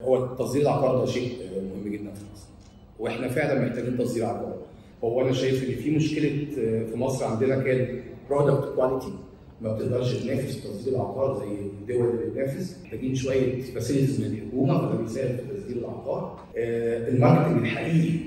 هو تصدير العقار ده شيء مهم جدا في مصر واحنا فعلا محتاجين تصدير عقار هو انا شايف ان في مشكله في مصر عندنا كان برودكت كواليتي ما بتقدرش تنافس في تصدير العقار زي الدول اللي بتنافس محتاجين شويه فاسيلتيز من الحكومه فده بيساعد في تصدير العقار آه، الماركتنج الحقيقي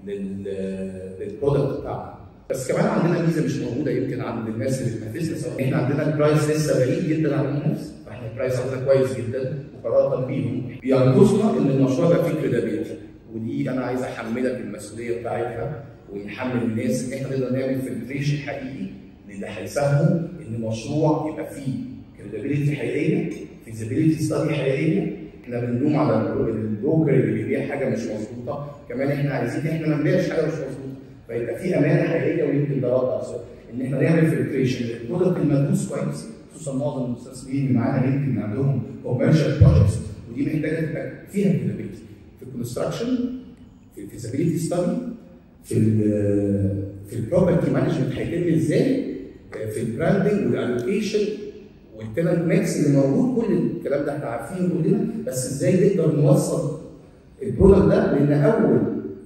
لل- للبرودكت بتاعنا بس كمان عندنا ميزه مش موجوده يمكن عند الناس اللي بتنافسنا سواء احنا عندنا البرايس لسه بعيد جدا عن الناس فاحنا البرايس عندنا كويس جدا مقارنه بيهم ينقصنا ان المشروع ده فكر ده بيتي ودي انا عايز احملك المسؤوليه بتاعتها ونحمل الناس ان احنا نقدر نعمل فلتريشن حقيقي للي هيساهموا ان المشروع يبقى فيه كريديبيليتي حقيقيه فيزيبيليتي ستادي حقيقيه احنا بنلوم على البرو- البروكر اللي بيبيع حاجه مش مظبوطه كمان احنا عايزين احنا ما نبيعش حاجه مش مظبوطه فيبقى في امانه حقيقيه ويمكن ده رد على السؤال ان احنا نعمل فلتريشن للبرودكت المدروس كويس خصوصا معظم المستثمرين اللي معانا يمكن عندهم كوميرشال بروجكتس ودي محتاجه تبقى فيها كريديبيليتي في الكونستراكشن في الفيزابيلتي ستادي في ال في البروبرتي مانجمنت هيتم ازاي في البراندنج والالوكيشن والتننت ميكس اللي موجود كل الكلام ده احنا عارفينه كلنا بس ازاي نقدر نوصل البرودكت ده لان اول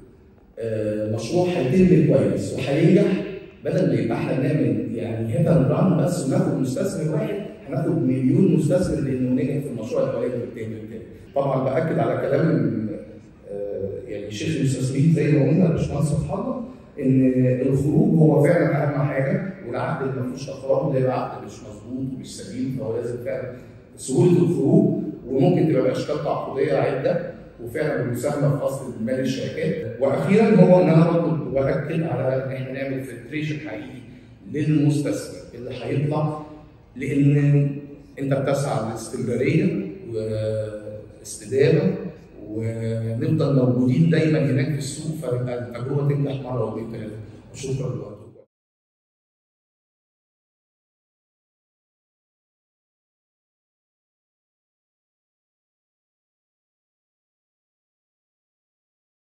آه، مشروع هيتم كويس وهينجح بدل ما يبقى احنا بنعمل يعني هيت اند ران بس وناخد مستثمر واحد هناخد مليون مستثمر لانه نجح في المشروع الاولاني والثاني والثالث. طبعا باكد على كلام آه، يعني شيخ المستثمرين زي ما قلنا الباشمهندس فتح الله ان الخروج هو فعلا اهم حاجه والعقد اللي ما فيهوش اخراج ده يبقى عقد مش مظبوط ومش سليم فهو لازم فعلا سهوله الخروج وممكن تبقى باشكال تعاقديه عده وفعلا المساهمه في اصل مال الشركات واخيرا هو ان انا برضه باكد على ان احنا نعمل فلتريشن حقيقي للمستثمر اللي هيطلع لان انت بتسعى للاستمراريه واستدامه ونفضل موجودين دايما هناك في السوق فيبقى التجربه تنجح مره واثنين ثلاثه وشكرا لوقتكم